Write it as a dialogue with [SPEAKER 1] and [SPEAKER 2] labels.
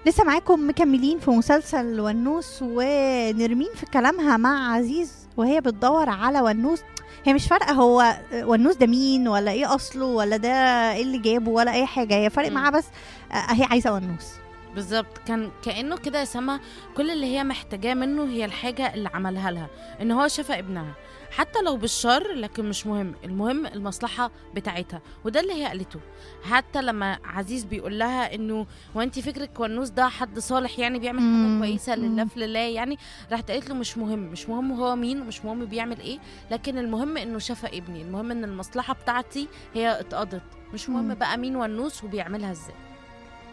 [SPEAKER 1] لسه معاكم مكملين في مسلسل ونوس ونرمين في كلامها مع عزيز وهي بتدور على ونوس هي مش فارقه هو ونوس ده مين ولا ايه اصله ولا ده ايه اللي جابه ولا اي حاجه هي فارق
[SPEAKER 2] مم.
[SPEAKER 1] معاها بس آه، هي عايزه ونوس
[SPEAKER 2] بالظبط كان كانه كده يا سما كل اللي هي محتاجاه منه هي الحاجه اللي عملها لها ان هو شفى ابنها حتى لو بالشر لكن مش مهم المهم المصلحه بتاعتها وده اللي هي قالته حتى لما عزيز بيقول لها انه وانت فكرك ونوس ده حد صالح يعني بيعمل حاجه
[SPEAKER 1] مم.
[SPEAKER 2] كويسه لله
[SPEAKER 1] مم.
[SPEAKER 2] في لله يعني راحت قالت له مش مهم مش مهم هو مين ومش مهم بيعمل ايه لكن المهم انه شفى ابني المهم ان المصلحه بتاعتي هي اتقضت مش مهم
[SPEAKER 1] مم.
[SPEAKER 2] بقى مين ونوس وبيعملها ازاي